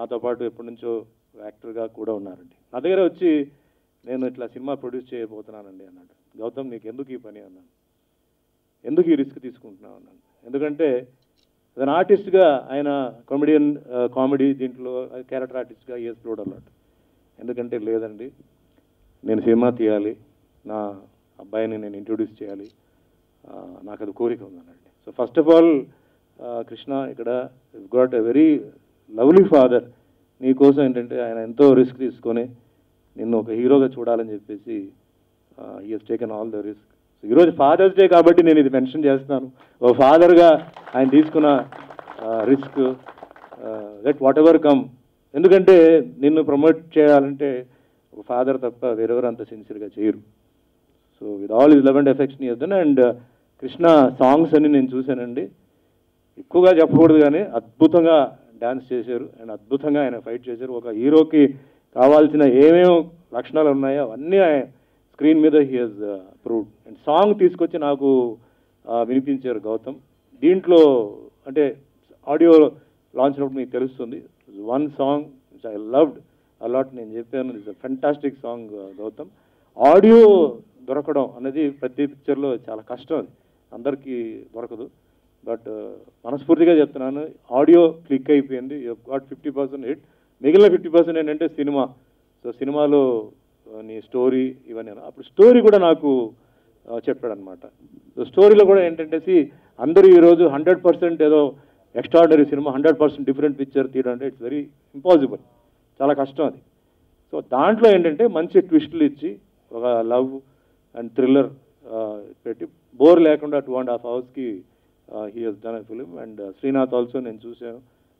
నాతో పాటు ఎప్పటి నుంచో యాక్టర్గా కూడా ఉన్నారండి నా దగ్గర వచ్చి నేను ఇట్లా సినిమా ప్రొడ్యూస్ చేయబోతున్నానండి అన్నాడు గౌతమ్ నీకు ఎందుకు ఈ పని అన్నాను ఎందుకు ఈ రిస్క్ తీసుకుంటున్నావు అన్నాను ఎందుకంటే అతను ఆర్టిస్ట్గా ఆయన కామెడియన్ కామెడీ దీంట్లో క్యారెక్టర్ ఆర్టిస్ట్గా ఈఎస్ ప్రౌడ్ అలాట్ ఎందుకంటే లేదండి నేను సినిమా తీయాలి నా అబ్బాయిని నేను ఇంట్రొడ్యూస్ చేయాలి ఆ, నాకు అది కోరిక ఉందనండి so first of all Krishna ఇక్కడ got a very lovely father నీ కోసం ఏంటంటే ఆయన ఎంతో రిస్క్ తీసుకొని నిన్ను ఒక హీరోగా చూడాలని చెప్పేసి he he's taken all the risk ఈరోజు ఫాదర్స్ డే కాబట్టి నేను ఇది మెన్షన్ చేస్తున్నాను ఓ ఫాదర్గా ఆయన తీసుకున్న risk let whatever come ఎందుకంటే నిన్ను ప్రమోట్ చేయాలంటే ఒక ఫాదర్ తప్ప వేరెవరు అంత సిన్సియర్గా చేయరు so with all his love and affection ఇద్దాను అండ్ కృష్ణ సాంగ్స్ అన్ని నేను చూశానండి ఎక్కువగా చెప్పకూడదు కానీ అద్భుతంగా డ్యాన్స్ చేశారు అండ్ అద్భుతంగా ఆయన ఫైట్ చేశారు ఒక హీరోకి కావాల్సిన ఏమేమి లక్షణాలు ఉన్నాయో అవన్నీ స్క్రీన్ మీద he has proved and song తీసుకొచ్చి నాకు ఆ, వినిపించారు గౌతమ్ దీంట్లో అంటే ఆడియో లాంచ్ అయినప్పుడు మీకు తెలుస్తుంది one song I loved a lot నేను చెప్పాను it's fantastic song Gautam audio దొరకడం అనేది ప్రతి పిక్చర్లో చాలా కష్టం అది అందరికీ దొరకదు బట్ మనస్ఫూర్తిగా చెప్తున్నాను ఆడియో క్లిక్ అయిపోయింది గాట్ ఫిఫ్టీ పర్సెంట్ హిట్ మిగిలిన ఫిఫ్టీ పర్సెంట్ ఏంటంటే సినిమా సో సినిమాలో ఆ, నీ స్టోరీ ఇవన్నీ అప్పుడు స్టోరీ కూడా నాకు చెప్పాడు అనమాట సో స్టోరీలో కూడా ఏంటంటే see, అందరూ ఈరోజు హండ్రెడ్ పర్సెంట్ ఏదో ఎక్స్ట్రాడనరీ సినిమా హండ్రెడ్ పర్సెంట్ డిఫరెంట్ పిక్చర్ తీయడం అంటే ఇట్స్ వెరీ ఇంపాసిబుల్ చాలా కష్టం అది సో దాంట్లో ఏంటంటే మంచి ట్విస్టులు ఇచ్చి ఒక లవ్ అండ్ థ్రిల్లర్ పెట్టి బోర్ లేకుండా టూ అండ్ హాఫ్ అవర్స్కి he he's done a film and Srinath also నేను చూసాను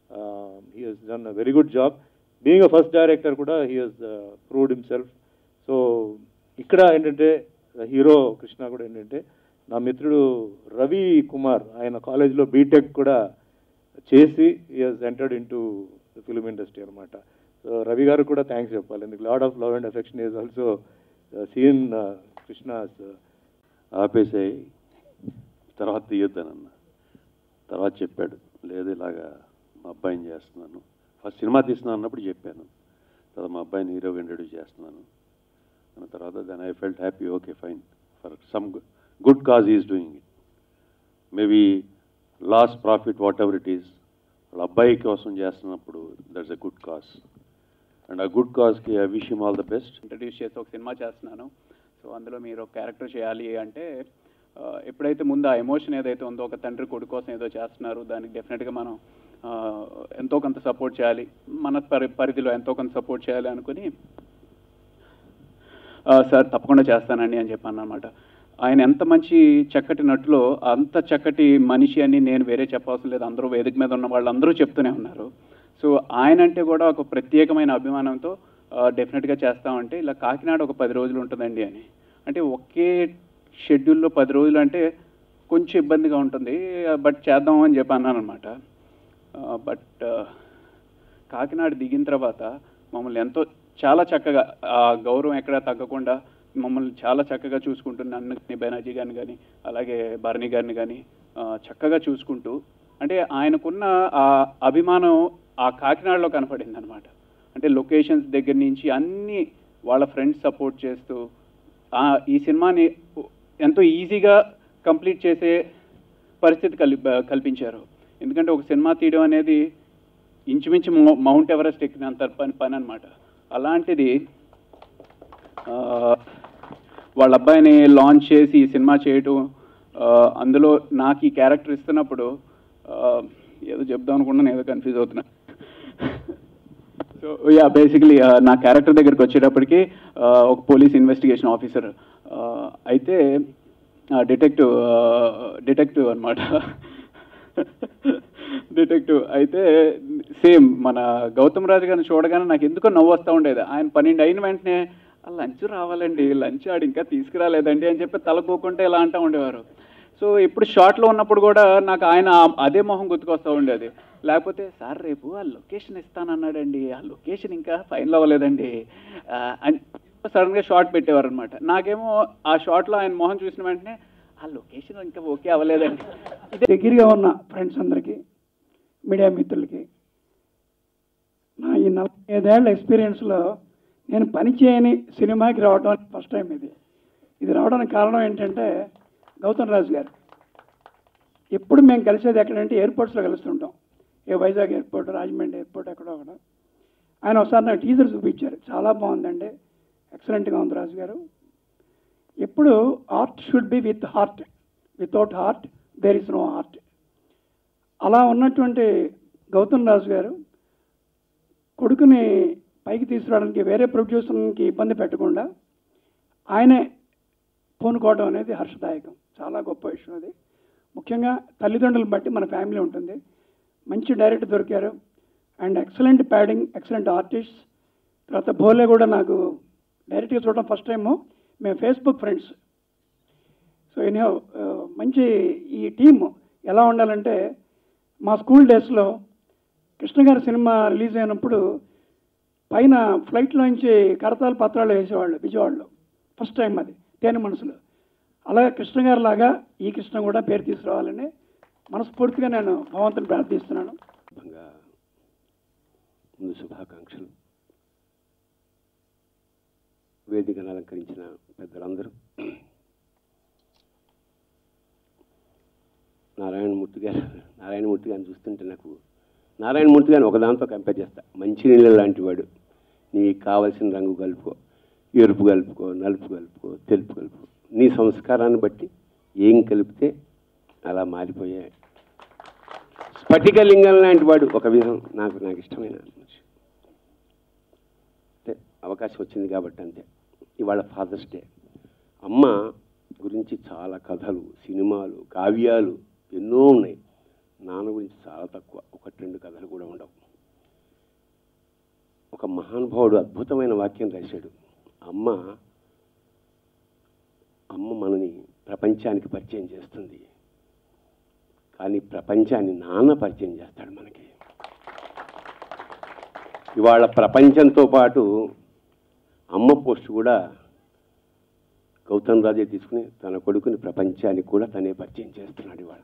he he's done a very good job being a first director కూడా he he's proved himself so ఇక్కడ ఏంటంటే హీరో కృష్ణ కూడా ఏంటంటే నా మిత్రుడు రవి కుమార్ ఆయన కాలేజ్లో బీటెక్ కూడా చేసి he has entered into film industry అనమాట సో రవి గారు కూడా థ్యాంక్స్ చెప్పాలి ఎందుకు lot of love and affection is also seen Krishna ఆపేసాయి తర్వాత తీయొద్దానన్న తర్వాత చెప్పాడు లేదు ఇలాగా మా అబ్బాయిని చేస్తున్నాను ఫస్ట్ సినిమా తీస్తున్నాను అన్నప్పుడు చెప్పాను తర్వాత మా అబ్బాయిని హీరోగా ఇంట్రడ్యూస్ చేస్తున్నాను అన్న తర్వాత then I felt happy okay fine for some good cause is doing it maybe loss profit whatever it is వాళ్ళ అబ్బాయి కోసం చేస్తున్నప్పుడు that's a good cause and ఆ గుడ్ కాజ్కి I wish him all the best introduce చేసి ఒక cinema చేస్తున్నాను so అందులో మీరు ఒక క్యారెక్టర్ చేయాలి అంటే ఆ, ఎప్పుడైతే ముందు ఆ ఎమోషన్ ఏదైతే ఉందో ఒక తండ్రి కొడుకు కోసం ఏదో చేస్తున్నారు దానికి డెఫినెట్గా మనం ఆ, ఎంతో కొంత సపోర్ట్ చేయాలి మన పరి పరిధిలో ఎంతో కొంత సపోర్ట్ చేయాలి అనుకుని ఆ, సార్ తప్పకుండా చేస్తానండి అని చెప్పాను అనమాట ఆయన ఎంత మంచి చక్కటి నటులో అంత చక్కటి మనిషి అని నేను వేరే చెప్పవలసిన లేదు అందరూ వేదిక మీద ఉన్న వాళ్ళందరూ చెప్తూనే ఉన్నారు సో ఆయన అంటే కూడా ఒక ప్రత్యేకమైన అభిమానంతో డెఫినెట్గా చేస్తామంటే ఇలా కాకినాడ ఒక పది రోజులు ఉంటుందండి అని అంటే ఒకే షెడ్యూల్లో పది రోజులు అంటే కొంచెం ఇబ్బందిగా ఉంటుంది బట్ చేద్దాం అని చెప్పి అన్నాను అనమాట బట్ కాకినాడ దిగిన తర్వాత మమ్మల్ని ఎంతో చాలా చక్కగా ఆ గౌరవం ఎక్కడా తగ్గకుండా మమ్మల్ని చాలా చక్కగా చూసుకుంటూ నన్ను కానీ బెనర్జీ గారిని కానీ అలాగే భరణి గారిని కానీ ఆ, చక్కగా చూసుకుంటూ అంటే ఆయనకున్న ఆ అభిమానం ఆ కాకినాడలో కనపడింది అనమాట అంటే లొకేషన్స్ దగ్గర నుంచి అన్ని వాళ్ళ ఫ్రెండ్స్ సపోర్ట్ చేస్తూ ఆ, ఈ సినిమాని ఎంతో ఈజీగా కంప్లీట్ చేసే పరిస్థితి కల్పి కల్పించారు ఎందుకంటే ఒక సినిమా తీయడం అనేది ఇంచుమించు మౌ- మౌంట్ ఎవరెస్ట్ ఎక్కినంత పని పని అనమాట అలాంటిది ఆ, వాళ్ళ అబ్బాయిని లాంచ్ చేసి ఈ సినిమా చేయటం ఆ, అందులో నాకు ఈ క్యారెక్టర్ ఇస్తున్నప్పుడు ఆ, ఏదో చెప్దాం అనుకున్నాను ఏదో కన్ఫ్యూజ్ అవుతున్నా సో యా బేసికలీ నా క్యారెక్టర్ దగ్గరికి వచ్చేటప్పటికి ఆ, ఒక పోలీస్ ఇన్వెస్టిగేషన్ ఆఫీసర్ అయితే డిటెక్టివ్ డిటెక్టివ్ అనమాట డిటెక్టివ్ అయితే సేమ్ మన గౌతమ్ రాజు గారిని చూడగానే నాకు ఎందుకో నవ్వు వస్తూ ఉండేది ఆయన పన్నెండు అయిన వెంటనే "ఆ, లంచ్ రావాలండి లంచ్ ఆడు ఇంకా తీసుకురాలేదండి అని చెప్పి తలకోకుంటే ఇలా అంటూ ఉండేవారు సో ఇప్పుడు షార్ట్లో ఉన్నప్పుడు కూడా నాకు ఆయన ఆ- అదే మొహం గుర్తుకొస్తూ ఉండేది లేకపోతే సార్ రేపు ఆ లొకేషన్ ఇస్తానన్నాడండి ఆ లొకేషన్ ఇంకా ఫైనల్ అవ్వలేదండి ఆ, అని సడన్గా షార్ట్ పెట్టేవారు అనమాట నాకేమో ఆ షార్ట్లో ఆయన మొహం చూసిన వెంటనే ఆ లొకేషన్ ఇంకా ఓకే అవ్వలేదండి దగ్గరగా ఉన్న ఫ్రెండ్స్ అందరికీ మీడియా మిత్రులకి నా ఈ నలభై ఐదేళ్ల ఎక్స్పీరియన్స్లో నేను పని చేయని సినిమాకి రావడం ఫస్ట్ టైం ఇది ఇది రావడానికి కారణం ఏంటంటే గౌతమ్ రాజు గారు ఎప్పుడు మేము కలిసేది ఎక్కడంటే ఎయిర్పోర్ట్స్లో కలుస్తుంటాం ఏ వైజాగ్ ఎయిర్పోర్ట్ రాజమండ్రి ఎయిర్పోర్ట్ ఎక్కడో అక్కడ ఆయన ఒకసారి నాకు టీజర్ చూపించారు చాలా బాగుందండి ఎక్సలెంట్గా ఉంది రాజు గారు ఎప్పుడు art should be with heart without heart there is no heart అలా ఉన్నటువంటి గౌతమ్ రాజు గారు కొడుకుని పైకి తీసుకురావడానికి వేరే ప్రొడ్యూసర్కి ఇబ్బంది పెట్టకుండా ఆయనే పూనుకోవడం అనేది హర్షదాయకం చాలా గొప్ప విషయం అది ముఖ్యంగా తల్లిదండ్రులను బట్టి మన ఫ్యామిలీ ఉంటుంది మంచి డైరెక్టర్ దొరికారు and excellent padding excellent artist తర్వాత భోలే కూడా నాకు డైరెక్ట్గా చూడడం ఫస్ట్ టైము మేము ఫేస్బుక్ ఫ్రెండ్స్ సో ఎనీహో మంచి ఈ టీమ్ ఎలా ఉండాలంటే మా స్కూల్ డేస్లో కృష్ణ గారి సినిమా రిలీజ్ అయినప్పుడు పైన ఫ్లైట్లోంచి కరతాల పత్రాలు వేసేవాళ్ళు విజయవాడలో ఫస్ట్ టైం అది తేనె మనసులో అలాగే కృష్ణ గారి లాగా ఈ కృష్ణ కూడా పేరు తీసుకురావాలని మనస్ఫూర్తిగా నేను భగవంతుని ప్రార్థిస్తున్నాను సందర్భంగా ముందు శుభాకాంక్షలు వేదికను అలంకరించిన పెద్దలందరూ నారాయణమూర్తి గారు నారాయణమూర్తి గారిని చూస్తుంటే నాకు నారాయణమూర్తి గారిని ఒకదాంతో కంపేర్ చేస్తా మంచినీళ్ళ లాంటి వాడు నీకు కావలసిన రంగు కలుపుకో ఎరుపు కలుపుకో నలుపు కలుపుకో తెలుపు కలుపుకో నీ సంస్కారాన్ని బట్టి ఏం కలిపితే అలా మారిపోయాయి స్ఫటికలింగం లాంటి వాడు ఒక విధం నాకు నాకు ఇష్టమైన మనిషి అంటే అవకాశం వచ్చింది కాబట్టి అంతే ఇవాళ ఫాదర్స్ డే అమ్మ గురించి చాలా కథలు సినిమాలు కావ్యాలు ఎన్నో ఉన్నాయి నాన్న గురించి చాలా తక్కువ ఒకటి రెండు కథలు కూడా ఉండవు ఒక మహానుభావుడు అద్భుతమైన వాక్యం రాశాడు అమ్మ అమ్మ మనని ప్రపంచానికి పరిచయం చేస్తుంది కానీ ప్రపంచాన్ని నాన్న పరిచయం చేస్తాడు మనకి ఇవాళ ప్రపంచంతో పాటు అమ్మ పోస్ట్ కూడా గౌతమ్ రాజే తీసుకుని తన కొడుకుని ప్రపంచానికి కూడా తనే పరిచయం చేస్తున్నాడు ఇవాళ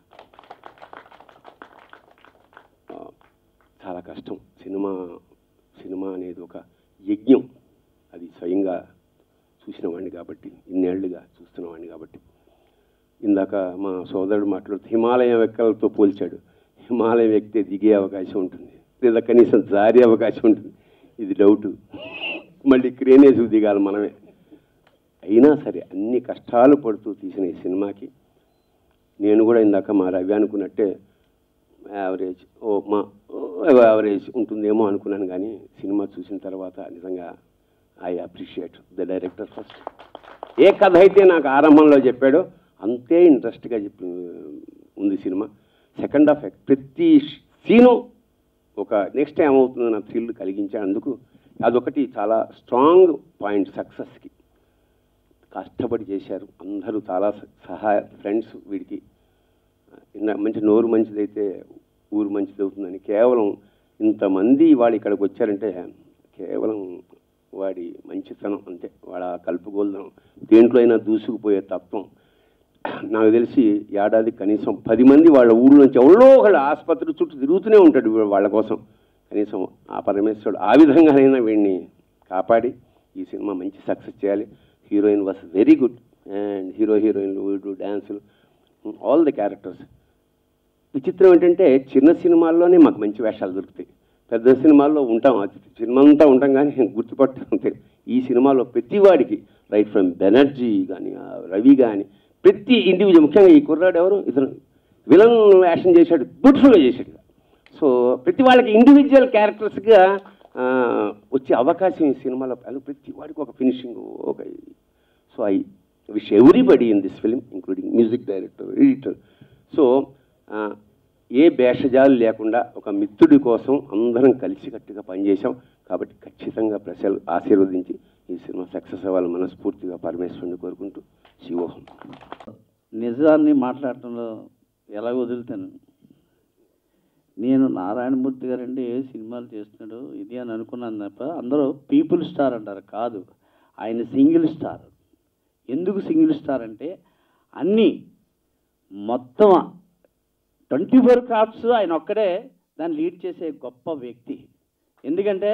ఆ, చాలా కష్టం సినిమా సినిమా అనేది ఒక యజ్ఞం అది స్వయంగా చూసిన వాడిని కాబట్టి ఇన్నేళ్లుగా చూస్తున్న వాడిని కాబట్టి ఇందాక మా సోదరుడు మాట్లాడుతూ హిమాలయం ఎక్కలతో పోల్చాడు హిమాలయం ఎక్కితే దిగే అవకాశం ఉంటుంది లేదా కనీసం జారే అవకాశం ఉంటుంది ఇది డౌట్ మళ్ళీ క్రేనేసి దిగాలి మనమే అయినా సరే అన్ని కష్టాలు పడుతూ తీసిన ఈ సినిమాకి నేను కూడా ఇందాక మా రవి అనుకున్నట్టే యావరేజ్ ఓ మా యావరేజ్ ఉంటుందేమో అనుకున్నాను కానీ సినిమా చూసిన తర్వాత నిజంగా I appreciate the director first ఏ కథ అయితే నాకు ఆరంభంలో చెప్పాడో అంతే ఇంట్రెస్ట్గా చెప్పి ఉంది సినిమా సెకండ్ హాఫ్ ప్రతి సీను ఒక నెక్స్ట్ ఏమవుతుందో నా థ్రిల్ కలిగించాడు అందుకు అదొకటి చాలా స్ట్రాంగ్ పాయింట్ సక్సెస్కి కష్టపడి చేశారు అందరూ చాలా స- సహాయ ఫ్రెండ్స్ వీడికి ఇన్న- మంచి నోరు మంచిదైతే ఊరు మంచిది అవుతుందని కేవలం ఇంతమంది వాళ్ళు ఇక్కడికి వచ్చారంటే కేవలం వాడి మంచితనం అంతే వాడు ఆ కలుపుగోలుదనం దేంట్లో అయినా దూసుకుపోయే తత్వం నాకు తెలిసి ఏడాది కనీసం పది మంది వాళ్ళ ఊళ్ళో నుంచి ఎవరో ఒకళ్ళు ఆసుపత్రి చుట్టూ తిరుగుతూనే ఉంటాడు వీడు వాళ్ళ కోసం కనీసం ఆ పరమేశ్వరుడు ఆ విధంగానైనా వీడిని కాపాడి ఈ సినిమా మంచి సక్సెస్ చేయాలి heroine was very good and hero హీరోయిన్లు వీడు డ్యాన్సులు ఆల్ ది క్యారెక్టర్స్ విచిత్రం ఏంటంటే చిన్న సినిమాల్లోనే మాకు మంచి వేషాలు దొరుకుతాయి పెద్ద సినిమాల్లో ఉంటాం ఆ సినిమా అంతా ఉంటాం కానీ గుర్తుపట్టడం తెలియదు. ఈ సినిమాలో ప్రతి వాడికి రైట్ ఫ్రమ్ బెనర్జీ కానీ ఆ రవి కానీ ప్రతి ఇండివిజువల్ ముఖ్యంగా ఈ కుర్రాడు ఎవరు ఇతను విలన్ యాక్షన్ చేశాడు బ్యూటిఫుల్గా చేశాడు సో ప్రతి వాళ్ళకి ఇండివిజువల్ క్యారెక్టర్స్గా వచ్చే అవకాశం ఈ సినిమాలో అది ప్రతి వాడికి ఒక ఫినిషింగ్ ఒక so I wish everybody in this film including music director editor so ఏ భేషజాలు లేకుండా ఒక మిత్రుడి కోసం అందరం కలిసికట్టుగా పనిచేశాం కాబట్టి ఖచ్చితంగా ప్రజలు ఆశీర్వదించి ఈ సినిమా సక్సెస్ అవ్వాలని మనస్ఫూర్తిగా పరమేశ్వరుని కోరుకుంటూ శివోహం నిజాన్ని మాట్లాడటంలో ఎలా వదులుతాను నేను నారాయణమూర్తి గారండి ఏ సినిమాలు చేస్తున్నాడు ఇది అని అనుకున్నాను తప్ప అందరూ పీపుల్ స్టార్ అంటారు కాదు ఆయన సింగిల్ స్టార్ ఎందుకు సింగిల్ స్టార్ అంటే అన్నీ మొత్తం ట్వంటీ ఫోర్ క్రాఫ్ట్స్ ఆయన ఒక్కడే దాన్ని లీడ్ చేసే గొప్ప వ్యక్తి ఎందుకంటే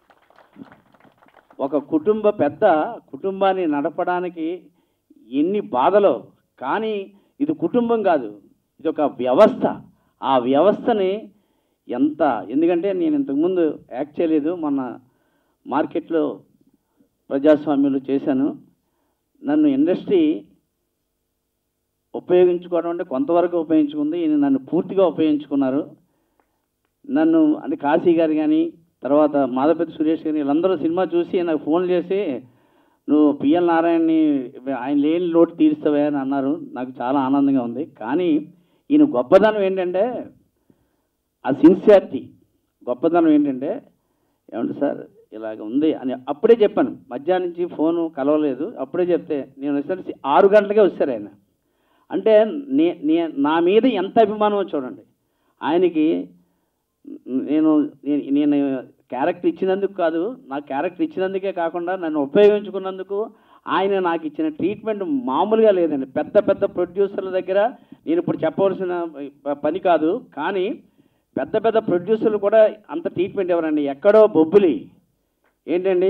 ఒక కుటుంబ పెద్ద కుటుంబాన్ని నడపడానికి ఎన్ని బాధలో కానీ ఇది కుటుంబం కాదు ఇది ఒక వ్యవస్థ ఆ వ్యవస్థని ఎంత ఎందుకంటే నేను ఇంతకుముందు యాక్ట్ చేయలేదు మొన్న మార్కెట్లో ప్రజాస్వామ్యంలో చేశాను నన్ను ఇండస్ట్రీ ఉపయోగించుకోవడం అంటే కొంతవరకు ఉపయోగించుకుంది ఈయన నన్ను పూర్తిగా ఉపయోగించుకున్నారు నన్ను అంటే కాశీ గారు కానీ తర్వాత మాధవపతి సురేష్ గారి వీళ్ళందరూ సినిమా చూసి నాకు ఫోన్ చేసి నువ్వు పిఎల్ నారాయణని ఆయన లేని లోటు తీరుస్తావే అని అన్నారు నాకు చాలా ఆనందంగా ఉంది కానీ ఈయన గొప్పదనం ఏంటంటే ఆ సిన్సియారిటీ గొప్పదనం ఏంటంటే ఏమంటే సార్ ఇలాగ ఉంది అని అప్పుడే చెప్పాను మధ్యాహ్నం నుంచి ఫోను కలవలేదు అప్పుడే చెప్తే నేను వచ్చేసరికి ఆరు గంటలకే వచ్చారు ఆయన అంటే నే నే నా మీద ఎంత అభిమానమో చూడండి ఆయనకి నేను నేను- నేను క్యారెక్టర్ ఇచ్చినందుకు కాదు నా క్యారెక్టర్ ఇచ్చినందుకే కాకుండా నన్ను ఉపయోగించుకున్నందుకు ఆయన నాకు ఇచ్చిన ట్రీట్మెంట్ మామూలుగా లేదండి పెద్ద పెద్ద ప్రొడ్యూసర్ల దగ్గర నేను ఇప్పుడు చెప్పవలసిన ప- పని కాదు కానీ పెద్ద పెద్ద ప్రొడ్యూసర్లు కూడా అంత ట్రీట్మెంట్ ఎవరండి ఎక్కడో బొబ్బులి ఏంటండి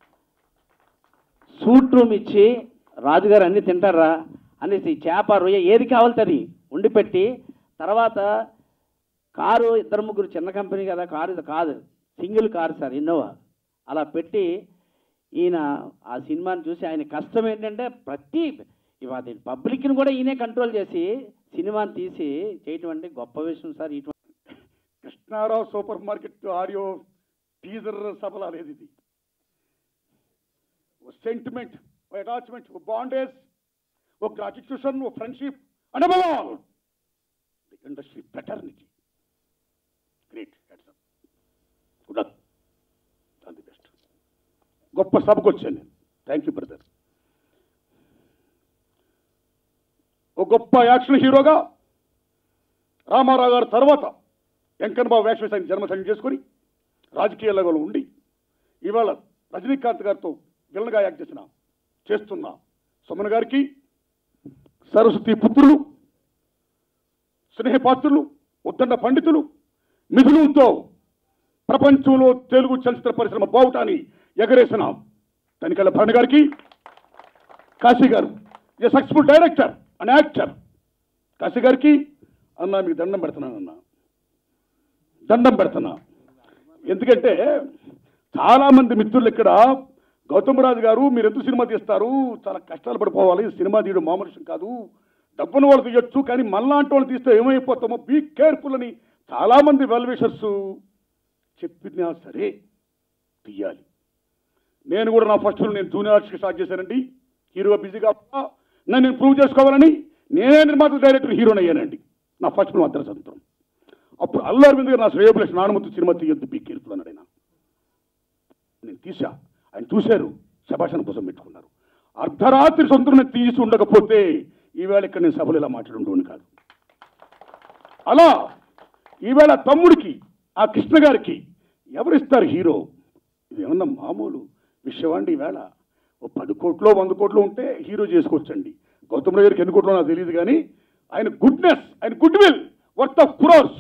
సూట్ రూమ్ ఇచ్చి రాజుగారు అన్ని తింటారా అనేసి చేప రొయ్య ఏది కావాలి అది ఉండి పెట్టి తర్వాత కారు ఇద్దరు ముగ్గురు చిన్న కంపెనీ కదా కారు ఇది కాదు సింగిల్ కారు సార్ ఇన్నోవా అలా పెట్టి ఈయన ఆ సినిమాని చూసి ఆయన కష్టం ఏంటంటే ప్రతి ఇవాళ పబ్లిక్ని కూడా ఈయనే కంట్రోల్ చేసి సినిమాని తీసి చేయటం అంటే గొప్ప విషయం సార్ ఇటువంటి Krishnarao super market audio teaser సభలా లేదు ఇది ఓ సెంటిమెంట్ ఓ అటాచ్మెంట్ ఓ బాండేజ్ ఓ గ్రాటిట్యూషన్ ఓ friendship and all the industry fraternity great good luck all the best గొప్ప సభకు వచ్చాను నేను థ్యాంక్ యూ బ్రదర్ ఓ గొప్ప యాక్షన్ హీరోగా రామారావు గారు తర్వాత వెంకన్న బాబు వేషం ఆయన జన్మశయం చేసుకొని రాజకీయ రంగంలో ఉండి ఇవాళ రజనీకాంత్ గారితో విలన్గా యాక్ట్ చేసిన చేస్తున్న సుమన్ గారికి సరస్వతి పుత్రులు స్నేహపాత్రులు ఉద్దండ పండితులు మిథునంతో ప్రపంచంలో తెలుగు చలచిత్ర పరిశ్రమ బావుటాన్ని ఎగరేసిన తనికల భరణ్ గారికి Kashi garu a successful director and actor Kashi గారికి అన్న మీకు దండం పెడుతున్నాను అన్న దండం పెడుతున్నా ఎందుకంటే చాలా మంది మిత్రులు ఇక్కడ గౌతమ్ రాజు గారు మీరు ఎందుకు సినిమా తీస్తారు చాలా కష్టాలు పడిపోవాలి సినిమా తీయడం మామూలు విషయం కాదు డబ్బును వాళ్ళు తీయొచ్చు కానీ మళ్ళాంటి వాళ్ళు తీస్తే ఏమైపోతామో బీ కేర్ఫుల్ అని చాలా మంది వెల్ విషర్స్ చెప్పినా సరే తీయాలి నేను కూడా నా ఫస్ట్ నేను జూనియర్ ఆర్ట్స్కి స్టార్ట్ చేశానండి హీరోగా బిజీగా ఉన్నా, నన్ను నేను ప్రూవ్ చేసుకోవాలని నేనే నిర్మాత డైరెక్టర్ హీరోని అయ్యానండి నా ఫస్ట్ ఫిల్మ్ అద్దర సంతరం అప్పుడు అల్లు అరవింద్ గారు నా శ్రేయోభిలాష్ నానుమతి సినిమా తీయొద్దు బీ కేర్ఫుల్ అన్నాడు ఆయన నేను తీసా ఆయన చూశారు శభాషణ కోసం పెట్టుకున్నారు అర్ధరాత్రి సొంతం నేను తీసి ఉండకపోతే ఈవేళ ఇక్కడ నేను సభలు ఇలా మాట్లాడుండేవాడిని కాదు అలా ఈవేళ తమ్ముడికి ఆ కృష్ణ గారికి ఎవరిస్తారు హీరో ఇది ఏమన్నా మామూలు విషయమండి ఈవేళ ఓ పది కోట్లో వంద కోట్లు ఉంటే హీరో చేసుకోవచ్చండి గౌతమ్ రావు గారికి ఎన్ని కోట్లో నాకు తెలియదు కానీ ఆయన గుడ్నెస్ ఆయన good will worth of crores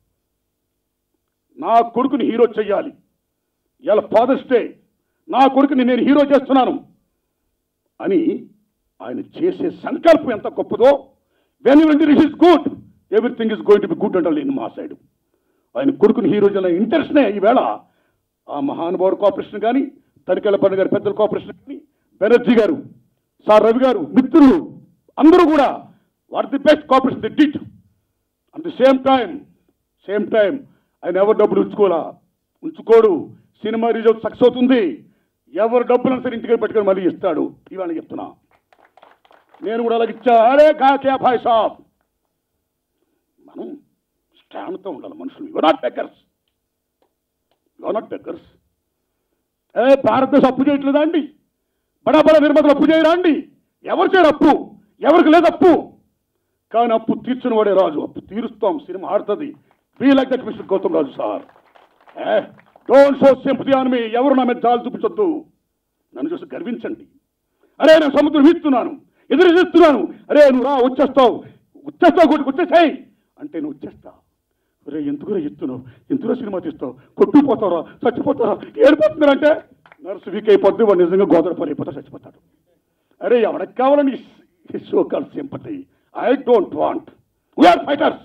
నా కొడుకుని హీరో చెయ్యాలి ఇలా ఫాదర్స్ డే నా కొడుకుని నేను హీరో చేస్తున్నాను అని ఆయన చేసే సంకల్పం ఎంత గొప్పదో when it is good everything is going to be good అంటారు నేను మా సైడ్ ఆయన కొడుకుని హీరో చేయాలని ఇంట్రెస్ట్నే ఈవేళ ఆ మహానుభావుడు కోఆపరేషన్ కానీ తనికెళ్ళ పండుగ గారి పెద్దల కోఆపరేషన్ కానీ బెనర్జీ గారు సార్ రవి గారు మిత్రులు అందరూ కూడా what the best cooperation the did at the same time same time ఆయన ఎవరు డబ్బులు ఉంచుకోలా ఉంచుకోడు సినిమా రిజల్ట్ సక్సెస్ అవుతుంది ఎవరు డబ్బులను సరే ఇంటికి పెట్టుకొని మళ్ళీ ఇస్తాడు ఇవాళ చెప్తున్నా నేను కూడా అలాగే ఇచ్చా అరే కా క్యా భాయ్ సాబ్ మనం స్టాండ్తో ఉండాలి మనుషులు you not beggars you not beggars ఏ భారతదేశం అప్పు చేయట్లేదా అండి బడా బడా నిర్మాతలు అప్పు చేయరా అండి ఎవరు చేయరు అప్పు ఎవరికి లేదు అప్పు కానీ అప్పు తీర్చిన వాడే రాజు అప్పు తీరుస్తాం సినిమా ఆడుతుంది be like that mister Gautam Raju sir don't show sympathy on me ఎవరు నా మీద జాలు చూపించొద్దు నన్ను చూసి గర్వించండి అరే నేను సముద్రం ఇస్తున్నాను ఎదురుస్తున్నాను అరే నువ్వు రా వచ్చేస్తావు వచ్చేస్తావు కొట్టుకు వచ్చేసాయి అంటే నువ్వు వచ్చేస్తా రే ఎందుకురా ఎత్తున్నావు ఎందుకురా సినిమా తీస్తావు కొట్టుకుపోతారా చచ్చిపోతారా ఏడిపోతున్నారంటే నర్సు వీక్ అయిపోద్ది వాడు నిజంగా గోదావరి పని అయిపోతా చచ్చిపోతాడు అరే ఎవరికి కావాలని so call sympathy I don't want we are fighters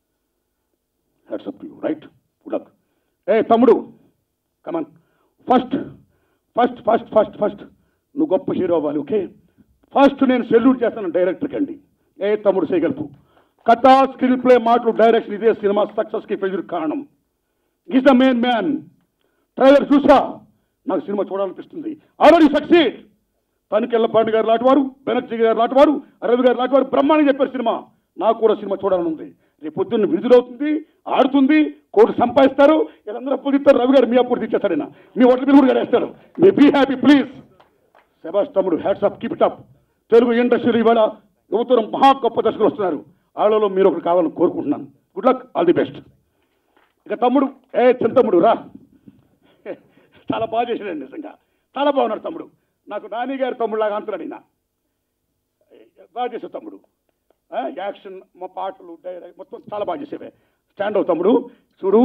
heads up you right good luck ఏ తమ్ముడు come on first first first first first నువ్వు గొప్ప హీరో అవ్వాలి ఓకే ఫస్ట్ నేను సెల్యూట్ చేస్తాను డైరెక్టర్కి అండి ఏ తమ్ముడు చేయగలుపు కథ స్క్రీన్ ప్లే మాటలు డైరెక్షన్ ఇదే సినిమా సక్సెస్కి ఫెయిల్యూర్ కారణం is the main man trailer చూసా నాకు సినిమా చూడాలనిపిస్తుంది ఆల్రెడీ సక్సీడ్ తనికెళ్ళ పాండి గారు లాంటి వారు బెనర్జీ గారు లాంటి వారు రవి గారు లాంటి వారు బ్రహ్మాండంగా చెప్పారు సినిమా నాకు కూడా సినిమా చూడాలని ఉంది రేపు పొద్దున్న విడుదలవుతుంది ఆడుతుంది కోటి సంపాదిస్తారు వీళ్ళందరూ అప్పులు తీస్తారు రవి గారు మీ అప్పుడు తీసేస్తాడు ఈయన. మీ ఓట్ల బిల్ కూడా కడేస్తాడు మీ బీ హ్యాపీ ప్లీజ్ శబాష్ తమ్ముడు hats up keep it up Telugu ఇండస్ట్రీలో ఇవాళ యువతరం మహా గొప్ప దర్శకులు వస్తున్నారు వాళ్ళలో మీరు ఒకరు కావాలని కోరుకుంటున్నాను good luck all the best ఇక తమ్ముడు ఏ చిన్న తమ్ముడు రా చాలా బాగా చేశాడండి నిజంగా చాలా బాగున్నాడు తమ్ముడు నాకు నాని గారి తమ్ముడులాగా అంటున్నాడు ఈయన బాగా చేసావు తమ్ముడు ఆ, యాక్షన్ మా పాటలు డైరెక్ట్ మొత్తం చాలా బాగా చేసేవే స్టాండ్ అవు తమ్ముడు చూడు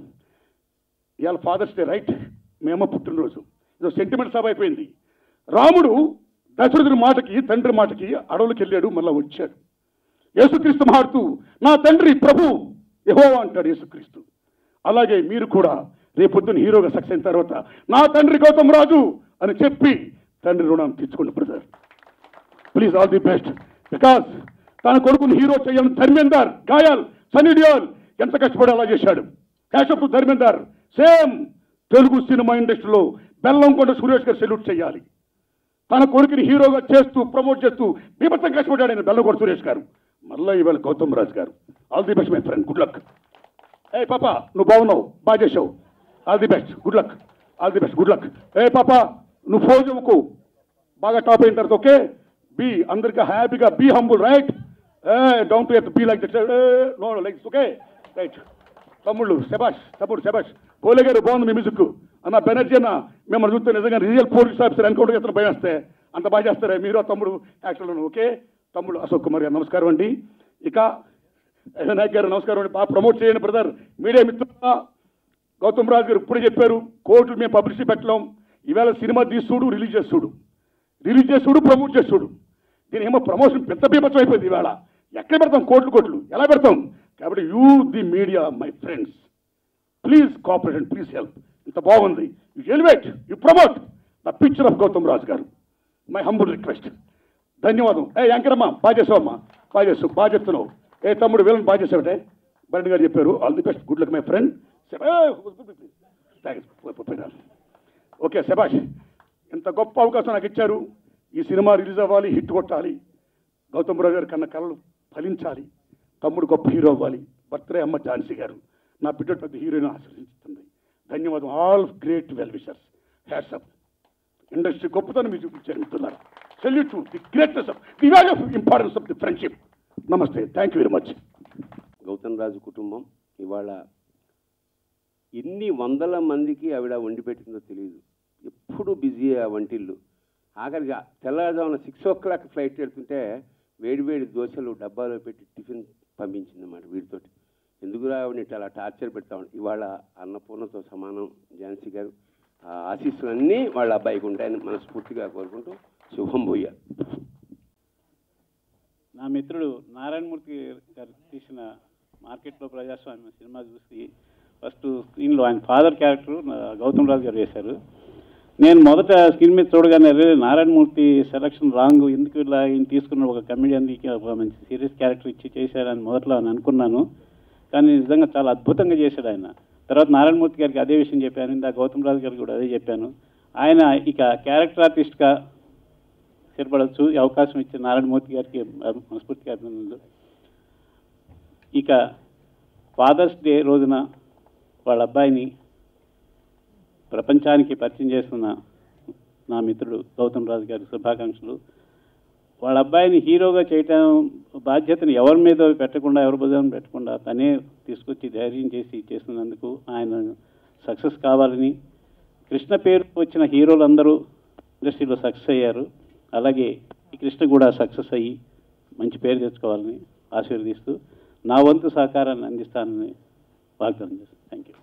ఇవాళ ఫాదర్స్ డే రైట్ మేమ పుట్టినరోజు ఇది సెంటిమెంట్ సభ అయిపోయింది రాముడు దశరథుడి మాటకి తండ్రి మాటకి అడవులకు వెళ్ళాడు మళ్ళా వచ్చాడు యేసుక్రీస్తు మాడుతూ నా తండ్రి ప్రభు యహో అంటాడు యేసుక్రీస్తు అలాగే మీరు కూడా రేపొద్దున హీరోగా సక్సెస్ అయిన తర్వాత నా తండ్రి గౌతమ్ రాజు అని చెప్పి తండ్రి రుణం తీర్చుకోండి brother please all the best because తన కొడుకుని హీరో చేయాలని ధర్మేందర్ గాయల్ సన్నీ డియోల్ ఎంత కష్టపడి అలా చేశాడు క్యాషప్ ధర్మేందర్ సేమ్ తెలుగు సినిమా ఇండస్ట్రీలో బెల్లంకొండ సురేష్ గారు సెల్యూట్ చేయాలి తన కొడుకుని హీరోగా చేస్తూ ప్రమోట్ చేస్తూ బీభత్సం కష్టపడ్డాడు ఆయన బెల్లంకొండ సురేష్ గారు మళ్ళీ ఇవాళ గౌతమ్ రాజ్ గారు all the best my friend good luck ఏ పాప నువ్వు బాగున్నావు బాగా చేసావు all the best good luck all the best good luck ఏ పాప నువ్వు ఫోన్ చెవుకు బాగా టాప్ అయిన తర్వాత ఓకే బీ అందరికీ హ్యాపీగా బీ హంబుల్ రైట్ ఏ down to earth be like that no like okay right తమ్ముళ్ళు శబాష్ తమ్ముడు శబాష్ కోలే గారు బాగుంది మీ మ్యూజిక్ అన్న బెనర్జీ అన్న మిమ్మల్ని చూస్తే నిజంగా రియల్ పోలీస్ ఆఫీసర్ ఎన్కౌంటర్ చేస్తున్న భయం వస్తే అంత బాగా చేస్తారే మీరు ఆ తమ్ముడు యాక్టర్లను ఓకే తమ్ముడు అశోక్ కుమార్ గారు నమస్కారం అండి ఇక నాయక్ గారు నమస్కారం అండి బాగా ప్రమోట్ చేయండి బ్రదర్ మీడియా మిత్రుల గౌతమ్ రాజు గారు ఇప్పుడే చెప్పారు కోర్టులు మేము పబ్లిసిటీ పెట్టలేం ఈవేళ సినిమా తీసుడు రిలీజ్ చేస్తుడు రిలీజ్ చేసుడు ప్రమోట్ చేసుడు దీని ఏమో ప్రమోషన్ పెద్ద బీభత్సం అయిపోయింది ఈవేళ ఎక్కడ పెడతాం కోట్లు కోట్లు ఎలా పెడతాం కాబట్టి you the media my friends please cooperate and please help ఇంత బాగుంది you elevate you promote the picture of Gautam Raju గారు మై హంబుల్ రిక్వెస్ట్ ధన్యవాదం ఏ యాంకరమ్మా బాగా చేసావమ్మా బాగా చేస్తావు బాగా చెప్తున్నావు ఏ తమ్ముడు వీళ్ళని బాగా చేసావటే బరణ్ గారు చెప్పారు all the best good luck my friend okay శబాష్ ఇంత గొప్ప అవకాశం నాకు ఇచ్చారు ఈ సినిమా రిలీజ్ అవ్వాలి హిట్ కొట్టాలి గౌతమ్ రావు గారి కన్న కళలు ఫలించాలి తమ్ముడు గొప్ప హీరో అవ్వాలి బర్త్డే అమ్మ ఝాన్సీ గారు నా బిడ్డ పెద్ద హీరోయిన్ ఆశీర్వదించుతుంది ధన్యవాదం all great well wishers hats up industry గొప్పతనం మీరు చూపించారు మిత్రులారా salute the greatness of the value of importance of the friendship నమస్తే thank you very much Gautam Raju కుటుంబం ఇవాళ ఎన్ని వందల మందికి ఆవిడ వండి పెట్టిందో తెలియదు ఎప్పుడు బిజీ ఆ వంటిల్లు ఆఖరిగా తెల్లవారుజామున సిక్స్ ఓ క్లాక్ ఫ్లైట్ వెళ్తుంటే వేడివేడి దోశలు డబ్బాలో పెట్టి టిఫిన్ పంపించింది అన్నమాట వీటితోటి ఎందుకురా ఆవిడని ఇట్లా అలా టార్చర్ పెడతాం ఇవాళ అన్నపూర్ణతో సమానం ఝాన్సీ గారు ఆ ఆశీస్సులన్నీ వాళ్ళ అబ్బాయికి ఉంటాయని మనస్ఫూర్తిగా కోరుకుంటూ శుభం పోయారు నా మిత్రుడు నారాయణమూర్తి గారు తీసిన మార్కెట్లో ప్రజాస్వామ్యం సినిమా చూసి ఫస్ట్ స్క్రీన్లో ఆయన ఫాదర్ క్యారెక్టర్ గౌతమ్ రాజు గారు చేశారు నేను మొదట స్క్రీన్ మీద చూడగానే "అరే, నారాయణమూర్తి సెలక్షన్ రాంగ్ ఎందుకు ఇలా ఈయన తీసుకున్న ఒక కమెడియన్కి ఒక మంచి సీరియస్ క్యారెక్టర్ ఇచ్చి చేశారని మొదట్లో అని అనుకున్నాను కానీ నిజంగా చాలా అద్భుతంగా చేశాడు ఆయన తర్వాత నారాయణమూర్తి గారికి అదే విషయం చెప్పాను ఇందా గౌతమ్ రాజు గారికి కూడా అదే చెప్పాను ఆయన ఇక క్యారెక్టర్ ఆర్టిస్ట్గా స్థిరపడవచ్చు ఈ అవకాశం ఇచ్చిన నారాయణమూర్తి గారికి మనస్ఫూర్తిగా అభినందనలు ఇక ఫాదర్స్ డే రోజున వాళ్ళ అబ్బాయిని ప్రపంచానికి పరిచయం చేస్తున్న నా మిత్రుడు గౌతమ్ రాజు గారి శుభాకాంక్షలు వాళ్ళ అబ్బాయిని హీరోగా చేయటం బాధ్యతను ఎవరి మీద పెట్టకుండా ఎవరి భుజం పెట్టకుండా తనే తీసుకొచ్చి ధైర్యం చేసి చేస్తున్నందుకు ఆయన సక్సెస్ కావాలని కృష్ణ పేరు వచ్చిన హీరోలందరూ ఇండస్ట్రీలో సక్సెస్ అయ్యారు అలాగే ఈ కృష్ణ కూడా సక్సెస్ అయ్యి మంచి పేరు తెచ్చుకోవాలని ఆశీర్వదిస్తూ నా వంతు సహకారాన్ని అందిస్తానని వాగ్దానం చేస్తాను థ్యాంక్ యూ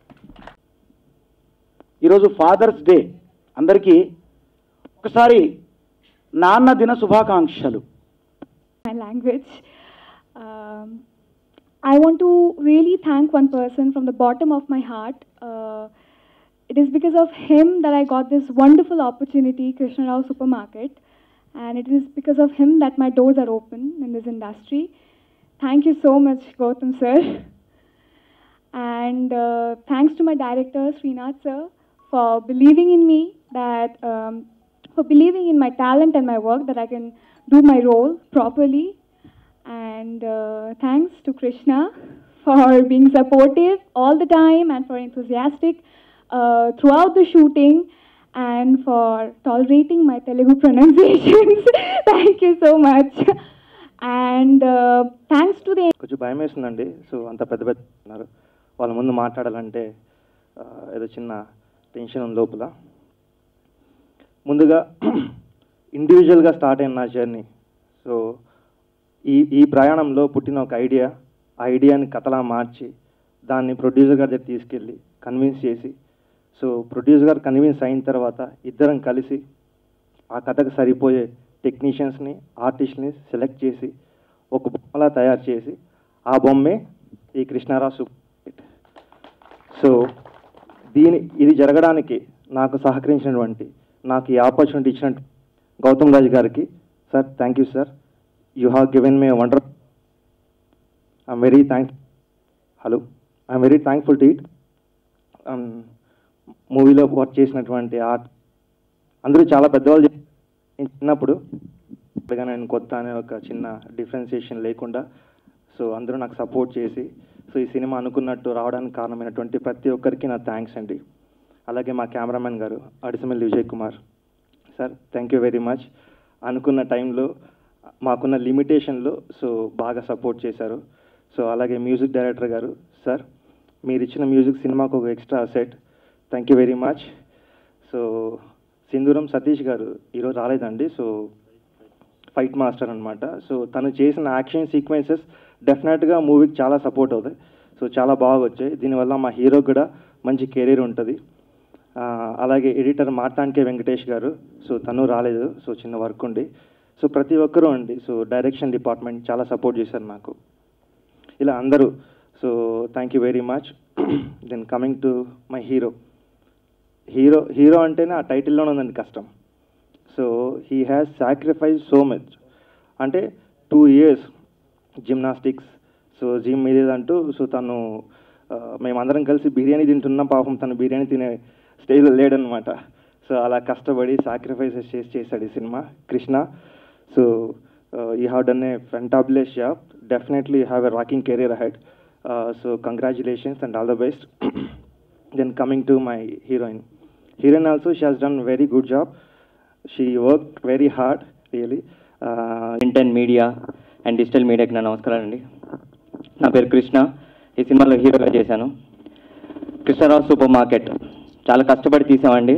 ఈరోజు ఫాదర్స్ డే అందరికీ ఒకసారి నాన్న దిన శుభాకాంక్షలు my language. Um, I want to really thank one person from the bottom of my heart. Uh, it is because of him that I got this wonderful opportunity, Krishna Rao Supermarket, and it is because of him that my doors are open in this industry. Thank you so much, Gautam sir. And uh, thanks to my director, Srinath sir, for believing in me, that um, for believing in my talent and my work, that I can do my role properly. And uh, thanks to Krishna for being supportive all the time and for enthusiastic uh, throughout the shooting and for tolerating my Telugu pronunciations. Thank you so much. And uh, thanks to the కొంచెం భయం వేస్తుందండి so అంత పెద్ద పెద్ద ఉన్నారు వాళ్ళ ముందు మాట్లాడాలంటే ఆ, ఏదో చిన్న టెన్షన్ ఉంది లోపల ముందుగా ఇండివిజువల్గా స్టార్ట్ అయిన నా జర్నీ సో ఈ ఈ ప్రయాణంలో పుట్టిన ఒక ఐడియా ఆ ఐడియాని కథలా మార్చి దాన్ని ప్రొడ్యూసర్ గారి దగ్గర తీసుకెళ్ళి కన్విన్స్ చేసి సో ప్రొడ్యూసర్ గారు కన్విన్స్ అయిన తర్వాత ఇద్దరం కలిసి ఆ కథకు సరిపోయే టెక్నీషియన్స్ని ఆర్టిస్ట్ని సెలెక్ట్ చేసి ఒక బొమ్మలా తయారు చేసి ఆ బొమ్మే ఈ కృష్ణారావు సూపర్ హిట్. సో దీని ఇది జరగడానికి నాకు సహకరించినటువంటి నాకు ఈ ఆపర్చునిటీ ఇచ్చినట్టు గౌతమ్ రాజ్ గారికి sir thank you sir you have given may wonder I'm very thank hello I'm very thankful to it మూవీలో వర్క్ చేసినటువంటి ఆర్ట్ అందరూ చాలా పెద్దవాళ్ళు చెప్పారు. నేను చిన్నప్పుడు ఇప్పటిగా నేను కొత్త అనే ఒక చిన్న డిఫరెన్సియేషన్ లేకుండా సో అందరూ నాకు సపోర్ట్ చేసి సో ఈ సినిమా అనుకున్నట్టు రావడానికి కారణమైనటువంటి ప్రతి ఒక్కరికి నా థ్యాంక్స్ అండి అలాగే మా కెమెరామెన్ గారు Adisamalli Vijay Kumar sir thank you very much అనుకున్న టైంలో మాకున్న లిమిటేషన్లో సో బాగా సపోర్ట్ చేశారు సో అలాగే మ్యూజిక్ డైరెక్టర్ గారు సార్ మీరు ఇచ్చిన మ్యూజిక్ సినిమాకు ఒక extra asset thank you very much so Sindhuram Satish గారు ఈరోజు రాలేదండి సో ఫైట్ మాస్టర్ అనమాట సో తను చేసిన యాక్షన్ సీక్వెన్సెస్ డెఫినెట్గా మూవీకి చాలా సపోర్ట్ అవుతాయి సో చాలా బాగా వచ్చాయి దీనివల్ల మా హీరో కూడా మంచి కెరీర్ ఉంటుంది ఆ, అలాగే ఎడిటర్ మార్తాంకే వెంకటేష్ గారు సో తను రాలేదు సో చిన్న వర్క్ ఉండి సో ప్రతి ఒక్కరూ అండి సో డైరెక్షన్ డిపార్ట్మెంట్ చాలా సపోర్ట్ చేశారు నాకు ఇలా అందరూ so thank you very much then coming to my hero hero hero అంటేనే ఆ టైటిల్లోనే ఉందండి కష్టం so he has sacrifice so much అంటే two years gymnastics so gym ఇదేదంటూ సో తను ఆ, మేమందరం కలిసి బిర్యానీ తింటున్నాం పాపం తను బిర్యానీ తినే స్టేజ్లో లేడనమాట సో అలా కష్టపడి సాక్రిఫైసెస్ చేసి చేశాడు ఈ సినిమా Krishna so you have done a fantabulous job definitely you have a rocking career ahead so congratulations and all the best then coming to my heroine heroine also she has done very good job she work very hard really print and media and digital మీడియాకి నా నమస్కారం అండి నా పేరు కృష్ణ ఈ సినిమాలో హీరోగా చేశాను కృష్ణరావు సూపర్ మార్కెట్ చాలా కష్టపడి తీసామండి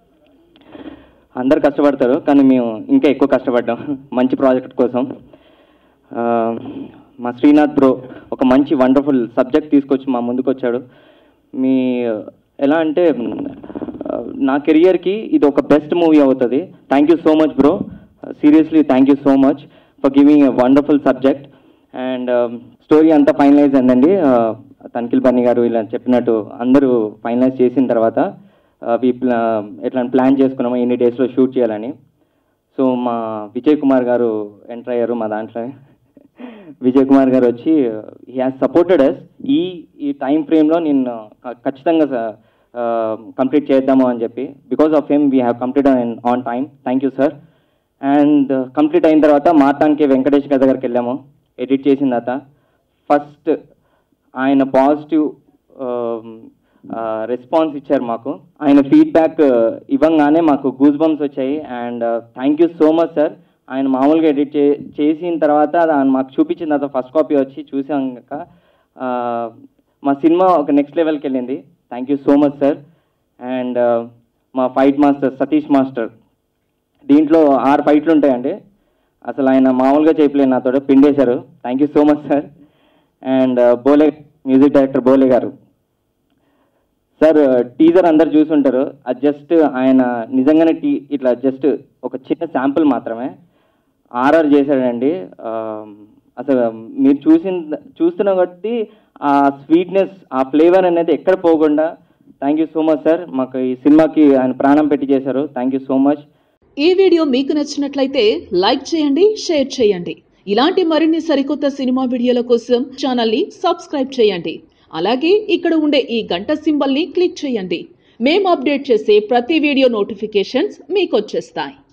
అందరు కష్టపడతారు కానీ మేము ఇంకా ఎక్కువ కష్టపడ్డాం మంచి ప్రాజెక్ట్ కోసం ఆ, మా శ్రీనాథ్ బ్రో ఒక మంచి వండర్ఫుల్ సబ్జెక్ట్ తీసుకొచ్చి మా ముందుకు వచ్చాడు మీ ఎలా అంటే ఆ, నా కెరియర్కి ఇది ఒక బెస్ట్ మూవీ అవుతుంది thank you so much bro seriously thank you so much for giving a wonderful subject and story అంతా ఫైనలైజ్ అయిందండి ఆ, తనిఖీల్ బన్నీ గారు ఇలా చెప్పినట్టు అందరూ ఫైనలైజ్ చేసిన తర్వాత వి ఎట్లా ప్లాన్ చేసుకున్నాము ఎన్ని డేస్లో షూట్ చేయాలని సో మా విజయ్ కుమార్ గారు ఎంటర్ అయ్యారు మా దాంట్లో విజయ్ కుమార్ గారు వచ్చి హీ హాజ్ సపోర్టెడ్ అస్ ఈ ఈ టైం ఫ్రేమ్లో నేను క- ఖచ్చితంగా కంప్లీట్ చేద్దాము అని చెప్పి because of him we have complete on time thank you sir and complete అయిన తర్వాత మార్తానికి వెంకటేష్ గారి దగ్గరికి వెళ్ళాము ఎడిట్ చేసిన తర్వాత ఫస్ట్ ఆయన పాజిటివ్ రెస్పాన్స్ ఇచ్చారు మాకు ఆయన ఫీడ్బ్యాక్ ఇవ్వంగానే మాకు గూస్ బంప్స్ వచ్చాయి and thank you so much sir ఆయన మామూలుగా ఎడిట్ చే చేసిన తర్వాత దాన్ని మాకు చూపించిన తర్వాత ఫస్ట్ కాపీ వచ్చి చూసాక ఆ, మా సినిమా ఒక నెక్స్ట్ లెవెల్కి వెళ్ళింది thank you so much sir and మా ఫైట్ మాస్టర్ సతీష్ మాస్టర్ దీంట్లో ఆరు ఫైట్లు ఉంటాయండి అసలు ఆయన మామూలుగా చేయలేదు నాతో పిండేశారు thank you so much sir and Bole music director Bole గారు సార్ టీజర్ అందరు చూసుంటారు అది జస్ట్ ఆయన నిజంగానే టీ ఇట్లా జస్ట్ ఒక చిన్న శాంపుల్ మాత్రమే ఆర్ఆర్ చేశాడండి ఆ, అసలు మీరు చూసిన చూస్తున్న బట్టి ఆ స్వీట్నెస్ ఆ ఫ్లేవర్ అనేది ఎక్కడ పోకుండా thank you so much sir మాకు ఈ సినిమాకి ఆయన ప్రాణం పెట్టి చేశారు థ్యాంక్ యూ సో మచ్ ఈ వీడియో మీకు నచ్చినట్లయితే లైక్ చేయండి షేర్ చేయండి ఇలాంటి మరిన్ని సరికొత్త సినిమా వీడియోల కోసం ఛానల్ని సబ్స్క్రైబ్ చేయండి అలాగే ఇక్కడ ఉండే ఈ గంట సింబల్ని క్లిక్ చేయండి మేము అప్డేట్ చేసే ప్రతి వీడియో నోటిఫికేషన్స్ మీకు వచ్చేస్తాయి